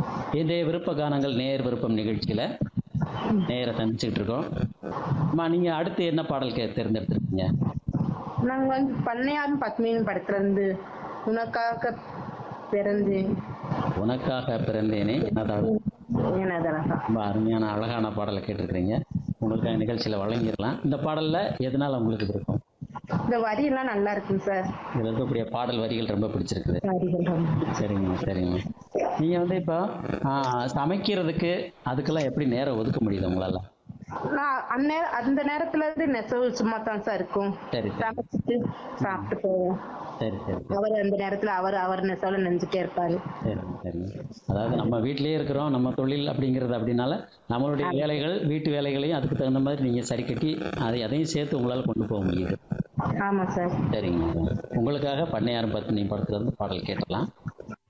இன்றைய விருப்ப கானங்கள் நேர் விருப்பம் நிகழ்ச்சியில் நேர சந்திச்சுக்கிட்டு இருக்கோம் அம்மா நீங்கள் அடுத்து என்ன பாடல் கே தேர்ந்தெடுத்திருக்கீங்க நாங்க வந்து பண்ணையாரும் பத்மினியும் படத்துல இருந்து உனக்காக பிறந்தேன் உனக்காக பிறந்தேனே அதாவது எனதழகா ரொம்ப அருமையான அழகான பாடலை கேட்டிருக்கிறீங்க உங்களுக்காக நிகழ்ச்சியில் வழங்கிடலாம் இந்த பாடலில் எதனால் உங்களுக்கு விருப்பம் இந்த வரி எல்லாம் நல்லா இருக்குங்க சார் இதில் இருக்கக்கூடிய பாடல் வரிகள் ரொம்ப பிடிச்சிருக்குது வரிகள் ரொம்ப சரிங்க சரிங்க நீங்கள் வந்து இப்போ ஆ, சமைக்கிறதுக்கு அதுக்கெல்லாம் எப்படி நேரம் ஒதுக்க முடியுது உங்களால் நான் அந்நேர அந்த நேரத்துல இருந்து நெசவு சும்மா தான் சார் இருக்கும் சரி சரி சமைச்சிட்டு சாப்பிட்டு போவோம் சரி சரி அவர் அந்த நேரத்துல அவர் அவர் நெசவுல நெஞ்சுட்டே இருப்பாரு சரிங்க சரிங்க அதாவது நம்ம வீட்டிலேயே இருக்கிறோம் நம்ம தொழில் அப்படிங்கிறது அப்படின்னால நம்மளுடைய வேலைகள் வீட்டு வேலைகளையும் அதுக்கு தகுந்த மாதிரி நீங்கள் சரி கட்டி அதை அதையும் சேர்த்து உங்களால் கொண்டு போக முடியுது ஆமா சார் சரிங்க உங்களுக்காக பண்ணையாரும் பத்தினி படத்துல இருந்து பாடல் கேட்டலாம்